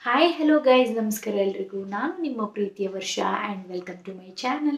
hi hello guys ನಮಸ್ಕಾರ ಎಲ್ರಿಗೂ ನಾನು ನಿಮ್ಮ ಪ್ರೀತಿಯ Varsha and welcome to my channel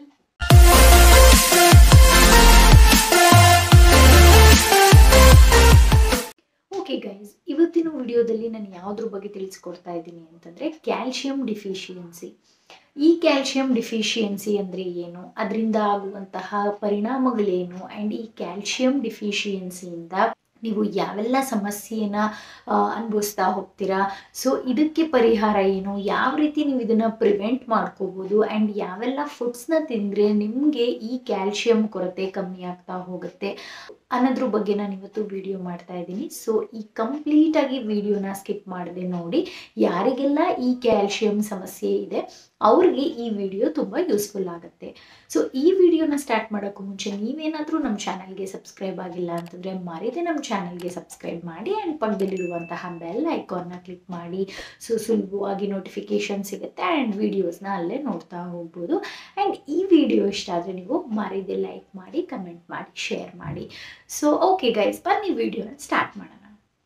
okay guys ಇವತ್ತಿನ ವಿಡಿಯೋದಲ್ಲಿ ನಾನು ಯಾವುದ್ರ ಬಗ್ಗೆ ತಿಳಿಸ್ಕೊಡ್ತಾ ಇದ್ದೀನಿ ಅಂತಂದರೆ ಕ್ಯಾಲ್ಶಿಯಂ ಡಿಫಿಷಿಯನ್ಸಿ ಈ ಕ್ಯಾಲ್ಶಿಯಂ ಡಿಫಿಷಿಯನ್ಸಿ ಅಂದರೆ ಏನು ಅದರಿಂದ ಆಗುವಂತಹ ಪರಿಣಾಮಗಳೇನು ಆ್ಯಂಡ್ ಈ ಕ್ಯಾಲ್ಶಿಯಂ ಡಿಫಿಷಿಯನ್ಸಿಯಿಂದ ನೀವು ಯಾವೆಲ್ಲ ಸಮಸ್ಯೆನ ಅನುಭವಿಸ್ತಾ ಹೋಗ್ತೀರಾ ಸೊ ಇದಕ್ಕೆ ಪರಿಹಾರ ಏನು ಯಾವ ರೀತಿ ನೀವು ಇದನ್ನು ಪ್ರಿವೆಂಟ್ ಮಾಡ್ಕೋಬೋದು ಆ್ಯಂಡ್ ಯಾವೆಲ್ಲ ಫುಡ್ಸ್ನ ತಿಂದರೆ ನಿಮಗೆ ಈ ಕ್ಯಾಲ್ಶಿಯಂ ಕೊರತೆ ಕಮ್ಮಿ ಆಗ್ತಾ ಹೋಗುತ್ತೆ ಅನ್ನೋದ್ರ ಬಗ್ಗೆ ನಾನು ಇವತ್ತು ವಿಡಿಯೋ ಮಾಡ್ತಾ ಇದ್ದೀನಿ ಸೊ ಈ ಕಂಪ್ಲೀಟಾಗಿ ವಿಡಿಯೋನ ಸ್ಕಿಪ್ ಮಾಡದೆ ನೋಡಿ ಯಾರಿಗೆಲ್ಲ ಈ ಕ್ಯಾಲ್ಶಿಯಂ ಸಮಸ್ಯೆ ಇದೆ ಅವ್ರಿಗೆ ಈ ವಿಡಿಯೋ ತುಂಬ ಯೂಸ್ಫುಲ್ ಆಗುತ್ತೆ ಸೊ ಈ ವಿಡಿಯೋನ ಸ್ಟಾರ್ಟ್ ಮಾಡೋಕ್ಕೂ ಮುಂಚೆ ನೀವೇನಾದರೂ ನಮ್ಮ ಚಾನಲ್ಗೆ ಸಬ್ಸ್ಕ್ರೈಬ್ ಆಗಿಲ್ಲ ಅಂತಂದರೆ ಮರಿದೆ ನಮ್ಮ ಚಾನಲ್ಗೆ ಸಬ್ಸ್ಕ್ರೈಬ್ ಮಾಡಿ ಆ್ಯಂಡ್ ಪಕ್ಕದಲ್ಲಿರುವಂತಹ ಬೆಲ್ ಐಕಾನ್ನ ಕ್ಲಿಕ್ ಮಾಡಿ ಸೊ ಸುಲಭವಾಗಿ ನೋಟಿಫಿಕೇಶನ್ ಸಿಗುತ್ತೆ ಆ್ಯಂಡ್ ವಿಡಿಯೋಸ್ನ ಅಲ್ಲೇ ನೋಡ್ತಾ ಹೋಗ್ಬೋದು ಆ್ಯಂಡ್ ಈ ವಿಡಿಯೋ ಇಷ್ಟ ಆದರೆ ನೀವು ಮರಿದೆ ಲೈಕ್ ಮಾಡಿ ಕಮೆಂಟ್ ಮಾಡಿ ಶೇರ್ ಮಾಡಿ ಸೊ ಓಕೆ ಗೈಸ್ ಬನ್ನಿ ವಿಡಿಯೋನ ಸ್ಟಾರ್ಟ್ ಮಾಡೋಣ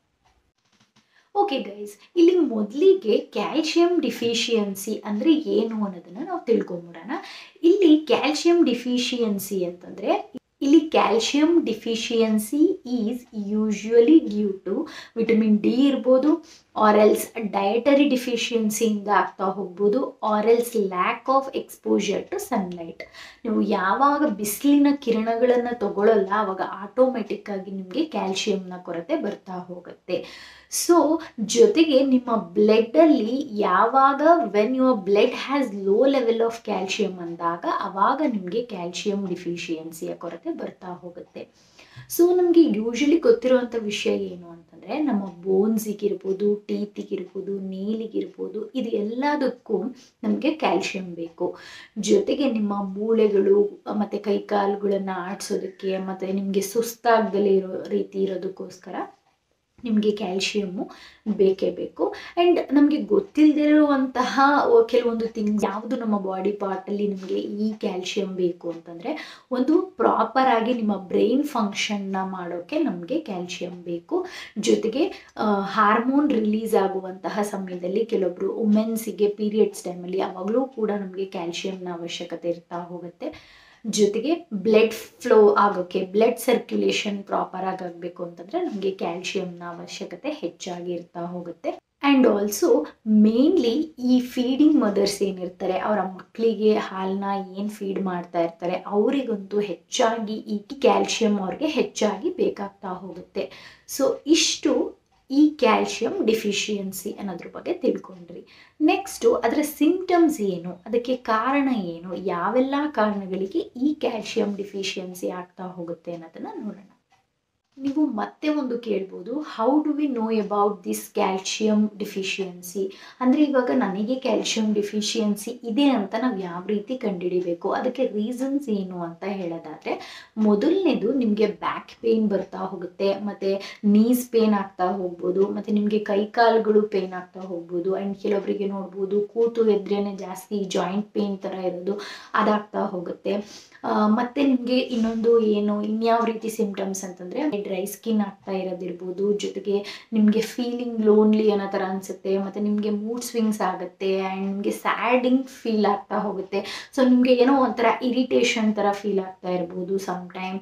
ಓಕೆ ಗೈಸ್ ಇಲ್ಲಿ ಮೊದಲಿಗೆ ಕ್ಯಾಲ್ಶಿಯಂ ಡಿಫಿಷಿಯನ್ಸಿ ಅಂದರೆ ಏನು ಅನ್ನೋದನ್ನು ನಾವು ತಿಳ್ಕೊಂಬಿಡೋಣ ಇಲ್ಲಿ ಕ್ಯಾಲ್ಶಿಯಂ ಡಿಫಿಷಿಯನ್ಸಿ ಅಂತಂದರೆ ಇಲ್ಲಿ calcium deficiency is usually due to vitamin D ಇರ್ಬೋದು ಆರೆಲ್ಸ್ ಡಯಟರಿ ಡಿಫಿಷಿಯನ್ಸಿಯಿಂದ ಆಗ್ತಾ ಹೋಗ್ಬೋದು or else lack of exposure to sunlight ನೀವು ಯಾವಾಗ ಬಿಸಿಲಿನ ಕಿರಣಗಳನ್ನು ತಗೊಳ್ಳಲ್ಲ ಆವಾಗ ಆಟೋಮೆಟಿಕ್ ಆಗಿ ನಿಮಗೆ ಕ್ಯಾಲ್ಶಿಯಂನ ಕೊರತೆ ಬರ್ತಾ ಹೋಗುತ್ತೆ ಸೊ ಜೊತೆಗೆ ನಿಮ್ಮ ಬ್ಲಡ್ಡಲ್ಲಿ ಯಾವಾಗ when your blood has low level of calcium ಅಂದಾಗ ಅವಾಗ ನಿಮಗೆ ಕ್ಯಾಲ್ಶಿಯಂ ಡಿಫಿಷಿಯನ್ಸಿಯ ಕೊರತೆ ಬರ್ತಾ ಹೋಗುತ್ತೆ ಸೊ ನಮಗೆ ಯೂಶಲಿ ಗೊತ್ತಿರುವಂಥ ವಿಷಯ ಏನು ಅಂತಂದರೆ ನಮ್ಮ ಬೋನ್ಸಿಗಿರ್ಬೋದು ಟೀತಿಗಿರ್ಬೋದು ನೇಲಿಗಿರ್ಬೋದು ಇದು ಎಲ್ಲದಕ್ಕೂ ನಮಗೆ ಕ್ಯಾಲ್ಶಿಯಂ ಬೇಕು ಜೊತೆಗೆ ನಿಮ್ಮ ಮೂಳೆಗಳು ಮತ್ತು ಕೈಕಾಲುಗಳನ್ನು ಆಡಿಸೋದಕ್ಕೆ ಮತ್ತು ನಿಮಗೆ ಸುಸ್ತಾಗ್ದಲೇ ಇರೋ ರೀತಿ ಇರೋದಕ್ಕೋಸ್ಕರ ನಿಮಗೆ ಕ್ಯಾಲ್ಶಿಯಮ್ಮು ಬೇಕೇ ಬೇಕು ಆ್ಯಂಡ್ ನಮಗೆ ಗೊತ್ತಿಲ್ಲದೆ ಇರುವಂತಹ ಕೆಲವೊಂದು ಥಿಂಗ್ಸ್ ಯಾವುದು ನಮ್ಮ ಬಾಡಿ ಪಾರ್ಟಲ್ಲಿ ನಿಮಗೆ ಈ ಕ್ಯಾಲ್ಶಿಯಂ ಬೇಕು ಅಂತಂದರೆ ಒಂದು ಪ್ರಾಪರಾಗಿ ನಿಮ್ಮ ಬ್ರೈನ್ ಫಂಕ್ಷನ್ನ ಮಾಡೋಕ್ಕೆ ನಮಗೆ ಕ್ಯಾಲ್ಶಿಯಂ ಬೇಕು ಜೊತೆಗೆ ಹಾರ್ಮೋನ್ ರಿಲೀಸ್ ಆಗುವಂತಹ ಸಮಯದಲ್ಲಿ ಕೆಲವೊಬ್ಬರು ವುಮೆನ್ಸಿಗೆ ಪೀರಿಯಡ್ಸ್ ಟೈಮಲ್ಲಿ ಆವಾಗಲೂ ಕೂಡ ನಮಗೆ ಕ್ಯಾಲ್ಶಿಯಂನ ಅವಶ್ಯಕತೆ ಇರ್ತಾ ಹೋಗುತ್ತೆ ಜೊತೆಗೆ ಬ್ಲಡ್ ಫ್ಲೋ ಆಗೋಕ್ಕೆ ಬ್ಲಡ್ ಸರ್ಕ್ಯುಲೇಷನ್ ಪ್ರಾಪರ್ ಆಗಿ ಆಗಬೇಕು ಅಂತಂದರೆ ನಮಗೆ ಕ್ಯಾಲ್ಶಿಯಂನ ಅವಶ್ಯಕತೆ ಹೆಚ್ಚಾಗಿ ಇರ್ತಾ ಹೋಗುತ್ತೆ ಆ್ಯಂಡ್ ಆಲ್ಸೋ ಮೇನ್ಲಿ ಈ ಫೀಡಿಂಗ್ ಮದರ್ಸ್ ಏನಿರ್ತಾರೆ ಅವರ ಮಕ್ಕಳಿಗೆ ಹಾಲನ್ನ ಏನು ಫೀಡ್ ಮಾಡ್ತಾ ಇರ್ತಾರೆ ಅವರಿಗಂತೂ ಹೆಚ್ಚಾಗಿ ಈ ಕ್ಯಾಲ್ಶಿಯಂ ಅವ್ರಿಗೆ ಹೆಚ್ಚಾಗಿ ಬೇಕಾಗ್ತಾ ಹೋಗುತ್ತೆ ಸೊ ಇಷ್ಟು ಈ ಕ್ಯಾಲ್ಶಿಯಂ ಡಿಫಿಷಿಯನ್ಸಿ ಅನ್ನೋದ್ರ ಬಗ್ಗೆ ತಿಳ್ಕೊಂಡ್ರಿ ನೆಕ್ಸ್ಟು ಅದರ ಸಿಂಪ್ಟಮ್ಸ್ ಏನು ಅದಕ್ಕೆ ಕಾರಣ ಏನು ಯಾವೆಲ್ಲ ಕಾರಣಗಳಿಗೆ ಈ ಕ್ಯಾಲ್ಶಿಯಂ ಡಿಫಿಷಿಯನ್ಸಿ ಆಗ್ತಾ ಹೋಗುತ್ತೆ ಅನ್ನೋದನ್ನು ನೋಡೋಣ ನೀವು ಮತ್ತೆ ಒಂದು ಕೇಳ್ಬೋದು how do we know about this calcium deficiency ಅಂದರೆ ಇವಾಗ ನನಗೆ ಕ್ಯಾಲ್ಶಿಯಂ ಡಿಫಿಷಿಯನ್ಸಿ ಇದೆ ಅಂತ ನಾವು ಯಾವ ರೀತಿ ಕಂಡುಹಿಡಿಬೇಕು ಅದಕ್ಕೆ ರೀಸನ್ಸ್ ಏನು ಅಂತ ಹೇಳೋದಾದರೆ ಮೊದಲನೇದು ನಿಮಗೆ ಬ್ಯಾಕ್ ಪೇಯ್ನ್ ಬರ್ತಾ ಹೋಗುತ್ತೆ ಮತ್ತು ನೀಸ್ ಪೇನ್ ಆಗ್ತಾ ಹೋಗ್ಬೋದು ಮತ್ತು ನಿಮಗೆ ಕೈಕಾಲುಗಳು ಪೇನ್ ಆಗ್ತಾ ಹೋಗ್ಬೋದು ಆ್ಯಂಡ್ ಕೆಲವೊಬ್ಬರಿಗೆ ನೋಡ್ಬೋದು ಕೂತು ಎದ್ರೇ ಜಾಸ್ತಿ ಜಾಯಿಂಟ್ ಪೇನ್ ಥರ ಇರೋದು ಅದಾಗ್ತಾ ಹೋಗುತ್ತೆ ಮತ್ತು ನಿಮಗೆ ಇನ್ನೊಂದು ಏನು ಇನ್ಯಾವ ರೀತಿ ಸಿಂಪ್ಟಮ್ಸ್ ಅಂತಂದರೆ ಡ್ರೈ ಸ್ಕಿನ್ ಆಗ್ತಾ ಇರೋದಿರ್ಬೋದು ಜೊತೆಗೆ ನಿಮಗೆ ಫೀಲಿಂಗ್ ಲೋನ್ಲಿ ಅನ್ನೋ ಥರ ಅನಿಸುತ್ತೆ ಮತ್ತು ನಿಮಗೆ ಮೂಡ್ ಸ್ವಿಂಗ್ಸ್ ಆಗುತ್ತೆ ಆ್ಯಂಡ್ ನಿಮಗೆ ಸ್ಯಾಡಿಂಗ್ ಫೀಲ್ ಆಗ್ತಾ ಹೋಗುತ್ತೆ ಸೊ ನಿಮಗೆ ಏನೋ ಒಂಥರ ಇರಿಟೇಷನ್ ಥರ ಫೀಲ್ ಆಗ್ತಾ ಇರ್ಬೋದು ಸಮ್ ಟೈಮ್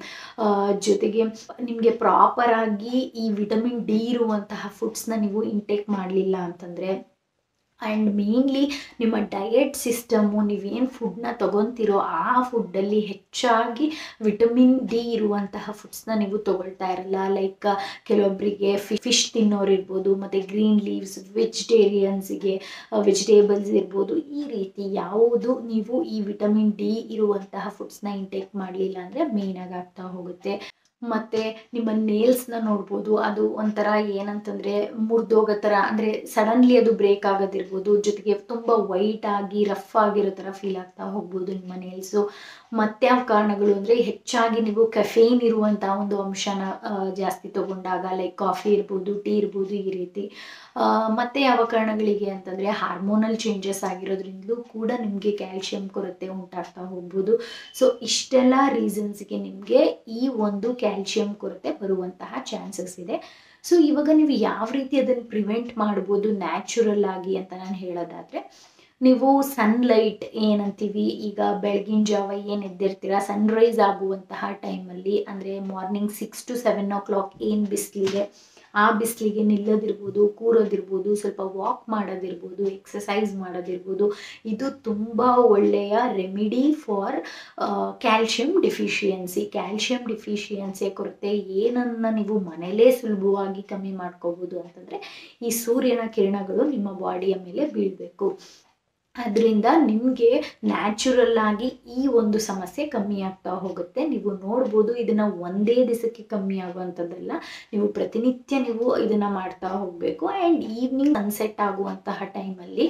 ಜೊತೆಗೆ ನಿಮಗೆ ಪ್ರಾಪರಾಗಿ ಈ ವಿಟಮಿನ್ ಡಿ ಇರುವಂತಹ ಫುಡ್ಸ್ನ ನೀವು ಇಂಟೇಕ್ ಮಾಡಲಿಲ್ಲ ಅಂತಂದರೆ ಆ್ಯಂಡ್ ಮೇನ್ಲಿ ನಿಮ್ಮ ಡಯಟ್ ಸಿಸ್ಟಮು ನೀವೇನು ಫುಡ್ನ ತೊಗೊತಿರೋ ಆ ಫುಡ್ಡಲ್ಲಿ ಹೆಚ್ಚಾಗಿ ವಿಟಮಿನ್ ಡಿ ಇರುವಂತಹ ಫುಡ್ಸ್ನ ನೀವು ತೊಗೊಳ್ತಾ ಇರಲ್ಲ ಲೈಕ್ ಕೆಲವೊಬ್ಬರಿಗೆ ಫಿಶ್ ತಿನ್ನೋರು ಇರ್ಬೋದು ಮತ್ತು ಗ್ರೀನ್ ಲೀವ್ಸ್ ವೆಜಿಟೇರಿಯನ್ಸಿಗೆ ವೆಜಿಟೇಬಲ್ಸ್ ಇರ್ಬೋದು ಈ ರೀತಿ ಯಾವುದು ನೀವು ಈ ವಿಟಮಿನ್ ಡಿ ಇರುವಂತಹ ಫುಡ್ಸ್ನ ಇಂಟೇಕ್ ಮಾಡಲಿಲ್ಲ ಅಂದರೆ ಮೇಯ್ನಾಗಿ ಆಗ್ತಾ ಹೋಗುತ್ತೆ ಮತ್ತು ನಿಮ್ಮ ನೇಲ್ಸ್ನ ನೋಡ್ಬೋದು ಅದು ಒಂಥರ ಏನಂತಂದರೆ ಮುರಿದೋಗೋ ಥರ ಅಂದರೆ ಸಡನ್ಲಿ ಅದು ಬ್ರೇಕ್ ಆಗೋದಿರ್ಬೋದು ಜೊತೆಗೆ ತುಂಬ ವೈಟ್ ಆಗಿ ರಫ್ ಆಗಿರೋ ಥರ ಫೀಲ್ ಆಗ್ತಾ ಹೋಗ್ಬೋದು ನಿಮ್ಮ ನೇಲ್ಸು ಮತ್ಯಾವ ಕಾರಣಗಳು ಅಂದರೆ ಹೆಚ್ಚಾಗಿ ನೀವು ಕೆಫೇನ್ ಇರುವಂಥ ಒಂದು ಅಂಶನ ಜಾಸ್ತಿ ತೊಗೊಂಡಾಗ ಲೈಕ್ ಕಾಫಿ ಇರ್ಬೋದು ಟೀ ಇರ್ಬೋದು ಈ ರೀತಿ ಮತ್ತು ಯಾವ ಕಾರಣಗಳಿಗೆ ಅಂತಂದರೆ ಹಾರ್ಮೋನಲ್ ಚೇಂಜಸ್ ಆಗಿರೋದ್ರಿಂದಲೂ ಕೂಡ ನಿಮಗೆ ಕ್ಯಾಲ್ಶಿಯಂ ಕೊರತೆ ಉಂಟಾಗ್ತಾ ಹೋಗ್ಬೋದು ಸೊ ಇಷ್ಟೆಲ್ಲ ರೀಸನ್ಸ್ಗೆ ನಿಮಗೆ ಈ ಒಂದು ಕ್ಯಾಲ್ಶಿಯಂ ಕೊರತೆ ಬರುವಂತಹ ಚಾನ್ಸಸ್ ಇದೆ ಸೊ ಇವಾಗ ನೀವು ಯಾವ ರೀತಿ ಅದನ್ನು ಪ್ರಿವೆಂಟ್ ಮಾಡ್ಬೋದು ನ್ಯಾಚುರಲ್ ಆಗಿ ಅಂತ ನಾನು ಹೇಳೋದಾದರೆ ನೀವು ಸನ್ಲೈಟ್ ಏನಂತೀವಿ ಈಗ ಬೆಳಗಿನ ಜಾವ ಏನು ಎದ್ದಿರ್ತೀರ ಸನ್ರೈಸ್ ಆಗುವಂತಹ ಟೈಮಲ್ಲಿ ಅಂದರೆ morning six to seven o'clock ಏನು ಬಿಸಿಲಿದೆ ಆ ಬಿಸಿಲಿಗೆ ನಿಲ್ಲೋದಿರ್ಬೋದು ಕೂರೋದಿರ್ಬೋದು ಸ್ವಲ್ಪ ವಾಕ್ ಮಾಡೋದಿರ್ಬೋದು ಎಕ್ಸಸೈಸ್ ಮಾಡೋದಿರ್ಬೋದು ಇದು ತುಂಬ ಒಳ್ಳೆಯ remedy for calcium deficiency calcium ಡಿಫಿಷಿಯನ್ಸಿಯ ಕೊರತೆ ಏನನ್ನ ನೀವು ಮನೇಲೇ ಸುಲಭವಾಗಿ ಕಮ್ಮಿ ಮಾಡ್ಕೋಬೋದು ಅಂತಂದರೆ ಈ ಸೂರ್ಯನ ಕಿರಣಗಳು ನಿಮ್ಮ ಬಾಡಿಯ ಮೇಲೆ ಬೀಳಬೇಕು ಅದರಿಂದ ನಿಮಗೆ ನ್ಯಾಚುರಲ್ ಆಗಿ ಈ ಒಂದು ಸಮಸ್ಯೆ ಕಮ್ಮಿ ಆಗ್ತಾ ಹೋಗುತ್ತೆ ನೀವು ನೋಡ್ಬೋದು ಇದನ್ನು ಒಂದೇ ದಿವಸಕ್ಕೆ ಕಮ್ಮಿ ಆಗುವಂಥದ್ದಲ್ಲ ನೀವು ಪ್ರತಿನಿತ್ಯ ನೀವು ಇದನ್ನು ಮಾಡ್ತಾ ಹೋಗಬೇಕು ಆ್ಯಂಡ್ ಈವ್ನಿಂಗ್ ಸನ್ಸೆಟ್ ಆಗುವಂತಹ ಟೈಮಲ್ಲಿ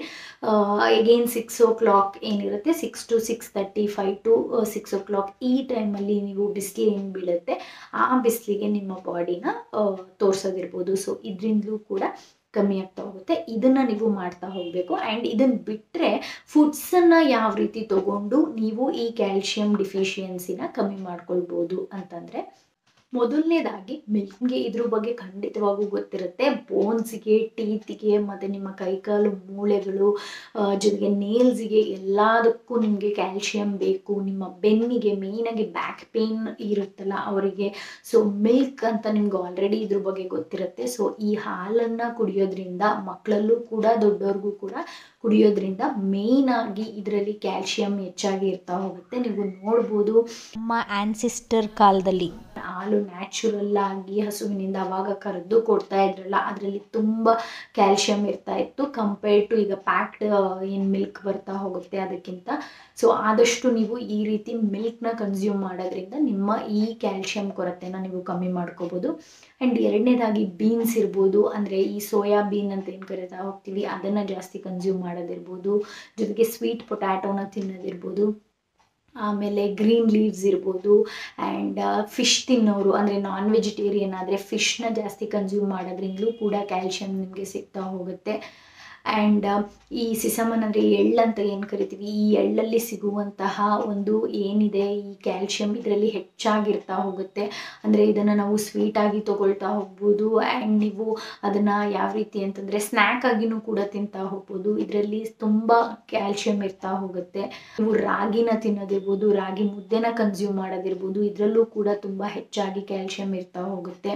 ಎಗೇನ್ ಸಿಕ್ಸ್ ಓ ಕ್ಲಾಕ್ ಏನಿರುತ್ತೆ six to six thirty five to six o'clock ಈ ಟೈಮಲ್ಲಿ ನೀವು ಬಿಸಿಲು ಏನು ಬೀಳುತ್ತೆ ಆ ಬಿಸಿಲಿಗೆ ನಿಮ್ಮ ಬಾಡಿನ ತೋರಿಸೋದಿರ್ಬೋದು ಸೊ ಇದರಿಂದಲೂ ಕೂಡ ಕಮ್ಮಿ ಆಗ್ತಾ ಹೋಗುತ್ತೆ ಇದನ್ನ ನೀವು ಮಾಡ್ತಾ ಹೋಗಬೇಕು ಆ್ಯಂಡ್ ಇದನ್ನ ಬಿಟ್ಟರೆ ಫುಡ್ಸನ್ನು ಯಾವ ರೀತಿ ತಗೊಂಡು ನೀವು ಈ ಕ್ಯಾಲ್ಶಿಯಂ ಡಿಫಿಷಿಯನ್ಸಿನ ಕಮ್ಮಿ ಮಾಡ್ಕೊಳ್ಬೋದು ಅಂತಂದರೆ ಮೊದಲನೇದಾಗಿ ಮಿಲ್ಕ್ಗೆ ಇದ್ರ ಬಗ್ಗೆ ಖಂಡಿತವಾಗೂ ಗೊತ್ತಿರುತ್ತೆ ಬೋನ್ಸ್ಗೆ ಟೀತಿಗೆ ಮತ್ತು ನಿಮ್ಮ ಕೈಕಾಲು ಮೂಳೆಗಳು ಜೊತೆಗೆ ನೇಲ್ಸ್ಗೆ ಎಲ್ಲದಕ್ಕೂ ನಿಮಗೆ ಕ್ಯಾಲ್ಶಿಯಂ ಬೇಕು ನಿಮ್ಮ ಬೆನ್ನಿಗೆ ಮೇಯ್ನಾಗಿ ಬ್ಯಾಕ್ ಪೇನ್ ಇರುತ್ತಲ್ಲ ಅವರಿಗೆ ಸೊ ಮಿಲ್ಕ್ ಅಂತ ನಿಮ್ಗೆ ಆಲ್ರೆಡಿ ಇದ್ರ ಬಗ್ಗೆ ಗೊತ್ತಿರುತ್ತೆ ಸೊ ಈ ಹಾಲನ್ನು ಕುಡಿಯೋದ್ರಿಂದ ಮಕ್ಕಳಲ್ಲೂ ಕೂಡ ದೊಡ್ಡವ್ರಿಗೂ ಕೂಡ ಕುಡಿಯೋದ್ರಿಂದ ಮೇಯ್ನ್ ಆಗಿ ಇದರಲ್ಲಿ ಕ್ಯಾಲ್ಶಿಯಂ ಹೆಚ್ಚಾಗಿ ಇರ್ತಾ ಹೋಗುತ್ತೆ ನೀವು ನೋಡ್ಬೋದು ನಮ್ಮ ಆನ್ಸಿಸ್ಟರ್ ಕಾಲದಲ್ಲಿ ಹಾಲು ನ್ಯಾಚುರಲ್ ಆಗಿ ಹಸುವಿನಿಂದ ಅವಾಗ ಕರೆದು ಕೊಡ್ತಾ ಇದ್ರಲ್ಲ ಅದರಲ್ಲಿ ತುಂಬ ಕ್ಯಾಲ್ಶಿಯಂ ಇರ್ತಾ ಇತ್ತು ಕಂಪೇರ್ಡ್ ಟು ಈಗ ಪ್ಯಾಕ್ಡ್ ಏನು ಮಿಲ್ಕ್ ಬರ್ತಾ ಹೋಗುತ್ತೆ ಅದಕ್ಕಿಂತ ಸೊ ಆದಷ್ಟು ನೀವು ಈ ರೀತಿ ಮಿಲ್ಕ್ನ ಕನ್ಸ್ಯೂಮ್ ಮಾಡೋದ್ರಿಂದ ನಿಮ್ಮ ಈ ಕ್ಯಾಲ್ಶಿಯಂ ಕೊರತೆನ ನೀವು ಕಮ್ಮಿ ಮಾಡ್ಕೋಬೋದು ಆ್ಯಂಡ್ ಎರಡನೇದಾಗಿ ಬೀನ್ಸ್ ಇರ್ಬೋದು ಅಂದರೆ ಈ ಸೋಯಾ ಬೀನ್ ಅಂತ ಏನು ಕರಿತಾ ಹೋಗ್ತೀವಿ ಅದನ್ನು ಜಾಸ್ತಿ ಕನ್ಸ್ಯೂಮ್ ಮಾಡೋದಿರ್ಬೋದು ಜೊತೆಗೆ ಸ್ವೀಟ್ ಪೊಟ್ಯಾಟೋನ ತಿನ್ನೋದಿರ್ಬೋದು ಆಮೇಲೆ ಗ್ರೀನ್ ಲೀವ್ಸ್ ಇರ್ಬೋದು ಆ್ಯಂಡ್ ಫಿಶ್ ತಿನ್ನೋರು ಅಂದರೆ ನಾನ್ ವೆಜಿಟೇರಿಯನ್ ಆದರೆ ಫಿಶ್ನ ಜಾಸ್ತಿ ಕನ್ಸ್ಯೂಮ್ ಮಾಡೋದ್ರಿಂದಲೂ ಕೂಡ ಕ್ಯಾಲ್ಶಿಯಂ ನಿಮಗೆ ಸಿಗ್ತಾ ಹೋಗುತ್ತೆ ಆ್ಯಂಡ್ ಈ ಸಿಸಮನ್ ಅಂದರೆ ಎಳ್ಳಂತ ಏನು ಕರಿತೀವಿ ಈ ಎಳ್ಳಲ್ಲಿ ಸಿಗುವಂತಹ ಒಂದು ಏನಿದೆ ಈ ಕ್ಯಾಲ್ಶಿಯಂ ಇದರಲ್ಲಿ ಹೆಚ್ಚಾಗಿರ್ತಾ ಹೋಗುತ್ತೆ ಅಂದರೆ ಇದನ್ನು ನಾವು ಸ್ವೀಟಾಗಿ ತೊಗೊಳ್ತಾ ಹೋಗ್ಬೋದು ಆ್ಯಂಡ್ ನೀವು ಅದನ್ನು ಯಾವ ರೀತಿ ಅಂತಂದರೆ ಸ್ನ್ಯಾಕ್ ಆಗಿನೂ ಕೂಡ ತಿಂತಾ ಹೋಗ್ಬೋದು ಇದರಲ್ಲಿ ತುಂಬ ಕ್ಯಾಲ್ಶಿಯಂ ಇರ್ತಾ ಹೋಗುತ್ತೆ ನೀವು ರಾಗಿನ ತಿನ್ನೋದಿರ್ಬೋದು ರಾಗಿ ಮುದ್ದೆನ ಕನ್ಸ್ಯೂಮ್ ಮಾಡೋದಿರ್ಬೋದು ಇದರಲ್ಲೂ ಕೂಡ ತುಂಬ ಹೆಚ್ಚಾಗಿ ಕ್ಯಾಲ್ಶಿಯಂ ಇರ್ತಾ ಹೋಗುತ್ತೆ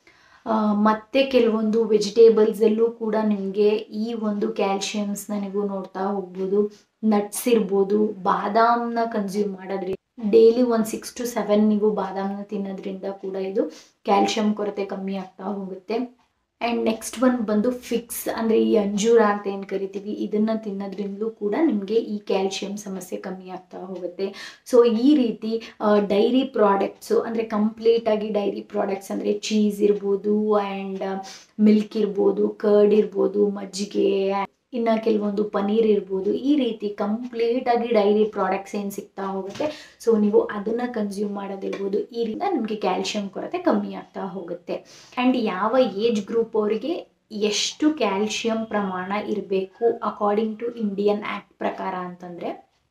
ಮತ್ತು ಕೆಲವೊಂದು ವೆಜಿಟೇಬಲ್ಸಲ್ಲೂ ಕೂಡ ನಿಮಗೆ ಈ ಒಂದು ಕ್ಯಾಲ್ಶಿಯಮ್ಸ್ನ ನೀವು ನೋಡ್ತಾ ಹೋಗ್ಬೋದು ನಟ್ಸ್ ಇರ್ಬೋದು ಬಾದಾಮ್ನ ಕನ್ಸ್ಯೂಮ್ ಮಾಡೋದ್ರಿಂದ ಡೈಲಿ ಒಂದು ಸಿಕ್ಸ್ ಟು ಸೆವೆನ್ ನೀವು ಬಾದಾಮ್ನ ತಿನ್ನೋದ್ರಿಂದ ಕೂಡ ಇದು ಕ್ಯಾಲ್ಶಿಯಂ ಕೊರತೆ ಕಮ್ಮಿ ಆಗ್ತಾ ಹೋಗುತ್ತೆ ಆ್ಯಂಡ್ ನೆಕ್ಸ್ಟ್ ಒನ್ ಬಂದು ಫಿಕ್ಸ್ ಅಂದರೆ ಈ ಅಂಜೂರ ಅಂತ ಏನು ಕರಿತೀವಿ ಇದನ್ನು ತಿನ್ನೋದ್ರಿಂದಲೂ ಕೂಡ ನಿಮಗೆ ಈ ಕ್ಯಾಲ್ಶಿಯಂ ಸಮಸ್ಯೆ ಕಮ್ಮಿ ಆಗ್ತಾ ಹೋಗುತ್ತೆ ಸೊ ಈ ರೀತಿ ಡೈರಿ ಪ್ರಾಡಕ್ಟ್ಸು ಅಂದರೆ ಕಂಪ್ಲೀಟಾಗಿ ಡೈರಿ ಪ್ರಾಡಕ್ಟ್ಸ್ ಅಂದರೆ ಚೀಸ್ ಇರ್ಬೋದು ಆ್ಯಂಡ್ ಮಿಲ್ಕ್ ಇರ್ಬೋದು ಕರ್ಡ್ ಇರ್ಬೋದು ಮಜ್ಜಿಗೆ ಇನ್ನು ಕೆಲವೊಂದು ಪನೀರ್ ಇರ್ಬೋದು ಈ ರೀತಿ ಕಂಪ್ಲೀಟಾಗಿ ಡೈರಿ ಪ್ರಾಡಕ್ಟ್ಸ್ ಏನು ಸಿಗ್ತಾ ಹೋಗುತ್ತೆ ಸೊ ನೀವು ಅದನ್ನು ಕನ್ಸ್ಯೂಮ್ ಮಾಡೋದಿರ್ಬೋದು ಈ ರೀತಿ ನಿಮಗೆ ಕ್ಯಾಲ್ಶಿಯಂ ಕೊರತೆ ಕಮ್ಮಿ ಆಗ್ತಾ ಹೋಗುತ್ತೆ ಆ್ಯಂಡ್ ಯಾವ ಏಜ್ ಗ್ರೂಪ್ ಅವರಿಗೆ ಎಷ್ಟು ಕ್ಯಾಲ್ಶಿಯಂ ಪ್ರಮಾಣ ಇರಬೇಕು ಅಕಾರ್ಡಿಂಗ್ ಟು ಇಂಡಿಯನ್ ಆ್ಯಕ್ಟ್ ಪ್ರಕಾರ ಅಂತಂದರೆ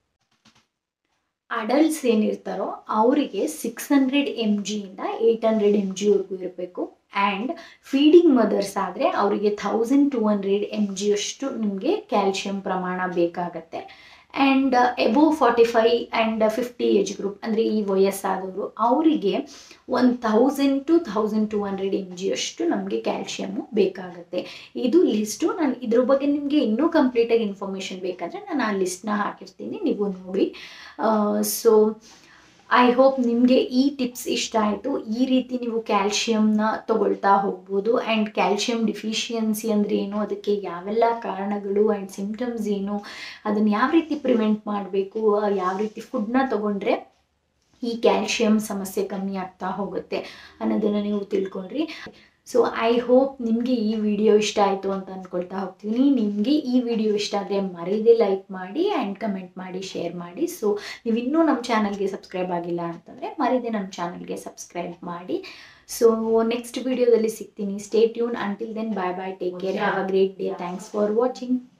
ಅಡಲ್ಟ್ಸ್ ಏನಿರ್ತಾರೋ ಅವರಿಗೆ ಸಿಕ್ಸ್ ಹಂಡ್ರೆಡ್ ಎಮ್ ಜಿಯಿಂದ ಏಯ್ಟ್ ಹಂಡ್ರೆಡ್ ಎಮ್ ಜಿವರೆಗೂ ಇರಬೇಕು ಆ್ಯಂಡ್ ಫೀಡಿಂಗ್ ಮದರ್ಸ್ ಆದರೆ ಅವರಿಗೆ ಥೌಸಂಡ್ ಟೂ ಹಂಡ್ರೆಡ್ ಎಮ್ ಜಿಯಷ್ಟು ನಿಮಗೆ ಕ್ಯಾಲ್ಶಿಯಂ ಪ್ರಮಾಣ ಬೇಕಾಗತ್ತೆ and above forty five and fifty age group ಅಂದರೆ ಈ ವಯಸ್ಸಾದವರು ಅವರಿಗೆ one thousand to thousand two hundred M ಜಿಯಷ್ಟು ನಮಗೆ ಕ್ಯಾಲ್ಶಿಯಮ್ಮು ಬೇಕಾಗುತ್ತೆ ಇದು ಲಿಸ್ಟು ನಾನು ಇದ್ರ ಬಗ್ಗೆ ನಿಮಗೆ ಇನ್ನೂ ಕಂಪ್ಲೀಟಾಗಿ ಇನ್ಫಾರ್ಮೇಷನ್ ಬೇಕಾದರೆ ನಾನು ಆ ಲಿಸ್ಟ್ನ ಹಾಕಿರ್ತೀನಿ ನೀವು ನೋಡಿ ಸೊ ಐ ಹೋಪ್ ನಿಮಗೆ ಈ ಟಿಪ್ಸ್ ಇಷ್ಟ ಆಯಿತು ಈ ರೀತಿ ನೀವು ಕ್ಯಾಲ್ಶಿಯಮ್ನ ತಗೊಳ್ತಾ ಹೋಗ್ಬೋದು ಆ್ಯಂಡ್ ಕ್ಯಾಲ್ಶಿಯಂ ಡಿಫಿಷಿಯನ್ಸಿ ಅಂದರೆ ಏನು ಅದಕ್ಕೆ ಯಾವೆಲ್ಲ ಕಾರಣಗಳು ಆ್ಯಂಡ್ ಸಿಮ್ಟಮ್ಸ್ ಏನು ಅದನ್ನು ಯಾವ ರೀತಿ ಪ್ರಿವೆಂಟ್ ಮಾಡಬೇಕು ಯಾವ ರೀತಿ ಫುಡ್ನ ತೊಗೊಂಡ್ರೆ ಈ ಕ್ಯಾಲ್ಶಿಯಂ ಸಮಸ್ಯೆ ಕಮ್ಮಿ ಆಗ್ತಾ ಹೋಗುತ್ತೆ ಅನ್ನೋದನ್ನು ನೀವು ತಿಳ್ಕೊಂಡ್ರಿ ಸೊ ಐ ಹೋಪ್ ನಿಮಗೆ ಈ ವಿಡಿಯೋ ಇಷ್ಟ ಆಯಿತು ಅಂತ ಅಂದ್ಕೊಳ್ತಾ ಹೋಗ್ತೀನಿ ನಿಮಗೆ ಈ ವಿಡಿಯೋ ಇಷ್ಟ ಆದರೆ ಮರೀದೆ ಲೈಕ್ ಮಾಡಿ ಆ್ಯಂಡ್ ಕಮೆಂಟ್ ಮಾಡಿ ಶೇರ್ ಮಾಡಿ ಸೊ ನೀವು ಇನ್ನೂ ನಮ್ಮ ಚಾನಲ್ಗೆ ಸಬ್ಸ್ಕ್ರೈಬ್ ಆಗಿಲ್ಲ ಅಂತಂದರೆ ಮರೀದೆ ನಮ್ಮ ಚಾನಲ್ಗೆ ಸಬ್ಸ್ಕ್ರೈಬ್ ಮಾಡಿ ಸೊ ನೆಕ್ಸ್ಟ್ ವಿಡಿಯೋದಲ್ಲಿ ಸಿಗ್ತೀನಿ stay tune until then bye bye take care have a great day thanks for watching